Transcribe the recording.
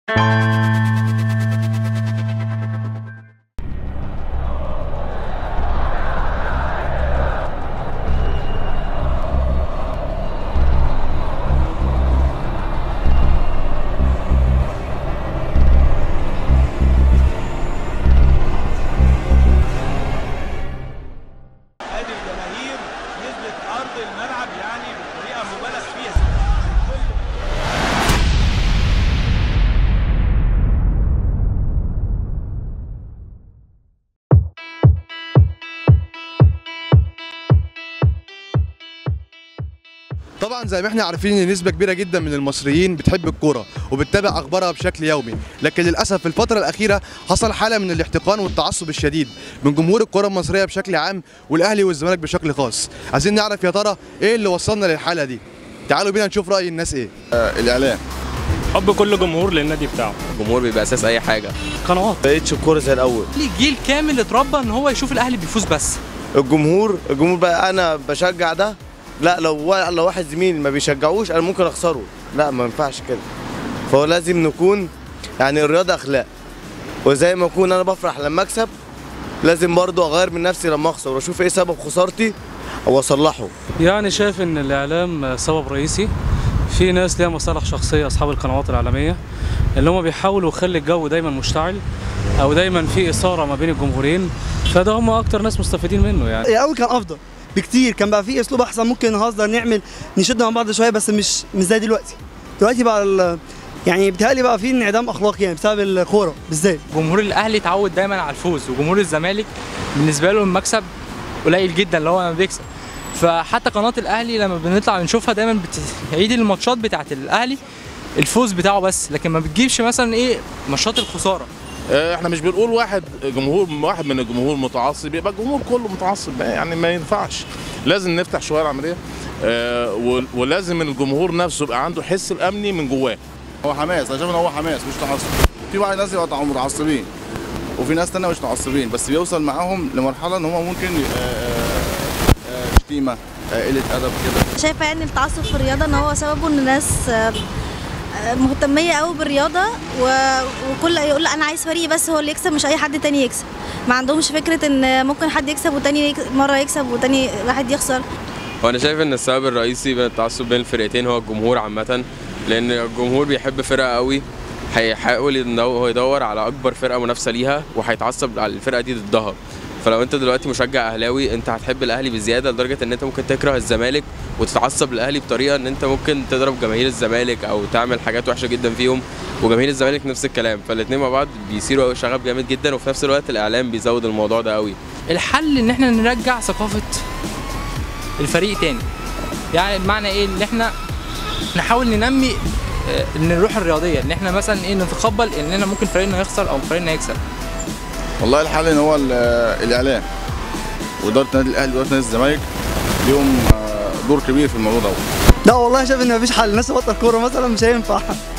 ادي الجماهير نزلت ارض الملعب يعني بطريقه مبالغ فيها طبعا زي ما احنا عارفين ان نسبه كبيره جدا من المصريين بتحب الكوره وبتتابع اخبارها بشكل يومي لكن للاسف في الفتره الاخيره حصل حاله من الاحتقان والتعصب الشديد من جمهور الكره المصريه بشكل عام والاهلي والزمالك بشكل خاص عايزين نعرف يا ترى ايه اللي وصلنا للحاله دي تعالوا بينا نشوف راي الناس ايه الاعلام حب كل جمهور للنادي بتاعه الجمهور بيبقى اساس اي حاجه قنوات بقيتش الكوره زي الاول لي جيل كامل اتربى ان هو يشوف الاهلي بيفوز بس الجمهور الجمهور بقى انا بشجع ده لا لو وا- لو واحد زميلي ما بيشجعوش انا ممكن اخسره لا ما ينفعش كده فهو لازم نكون يعني الرياضه اخلاق وزي ما اكون انا بفرح لما اكسب لازم برضو اغير من نفسي لما اخسر واشوف ايه سبب خسارتي واصلحه يعني شايف ان الاعلام سبب رئيسي في ناس ليها مصالح شخصيه اصحاب القنوات الاعلاميه اللي هم بيحاولوا يخلي الجو دايما مشتعل او دايما في اثاره ما بين الجمهورين فده هم اكتر ناس مستفيدين منه يعني الاول كان افضل بكتير كان بقى فيه اسلوب احسن ممكن نهزر نعمل نشد مع بعض شويه بس مش مش زي دلوقتي دلوقتي بقى ال- يعني بيتهيألي بقى فيه انعدام اخلاقي يعني بسبب الكوره بالذات جمهور الاهلي اتعود دايما على الفوز وجمهور الزمالك بالنسبه له المكسب قليل جدا اللي هو لما بيكسب فحتى قناه الاهلي لما بنطلع نشوفها دايما بتعيد الماتشات بتاعت الاهلي الفوز بتاعه بس لكن ما بتجيبش مثلا ايه ماتشات الخساره آه، احنا مش بنقول واحد جمهور واحد من الجمهور متعصب يبقى الجمهور كله متعصب يعني ما ينفعش لازم نفتح شويه العمليه آه، ول- ولازم الجمهور نفسه يبقى عنده حس الامني من جواه هو حماس انا شايف ان هو حماس مش تعصب في بعض الناس يبقى متعصبين وفي ناس تانية مش متعصبين بس بيوصل معاهم لمرحله ان هم ممكن آه، آه، شتيمه آه، قله ادب كده شايفه يعني التعصب في الرياضه ان هو سببه ان الناس آه، آه، مهتميه قوي بالرياضه و- وكل يقول لا انا عايز فريقي بس هو اللي يكسب مش اي حد تاني يكسب ما عندهمش فكره ان ممكن حد يكسب وتاني يك- مره يكسب وتاني واحد يخسر وانا شايف ان السبب الرئيسي بين التعصب بين الفرقتين هو الجمهور عامه لان الجمهور بيحب فرقه قوي هيحاول ان هو يدور على اكبر فرقه منافسه ليها وهيتعصب على الفرقه دي ضدها فلو انت دلوقتي مشجع اهلاوي انت هتحب الاهلي بزياده لدرجه ان انت ممكن تكره الزمالك وتتعصب للاهلي بطريقه ان انت ممكن تضرب جماهير الزمالك او تعمل حاجات وحشه جدا فيهم وجماهير الزمالك نفس الكلام فالاثنين مع بعض بيصيروا شغب جامد جدا وفي نفس الوقت الاعلام بيزود الموضوع ده قوي الحل ان احنا نرجع ثقافه الفريق تاني يعني بمعنى ايه ان احنا نحاول ننمي آه، ان الروح الرياضيه ان احنا مثلا ايه نتقبل اننا ممكن فريقنا يخسر او فريقنا يكسب والله الحل ان هو ال- الاعلام واداره النادي الاهلي واداره نادي الزمالك ليهم آه، دور كبير في الموضوع ده لا والله شايف ان مفيش حل الناس تبطل كوره مثلا مش هينفع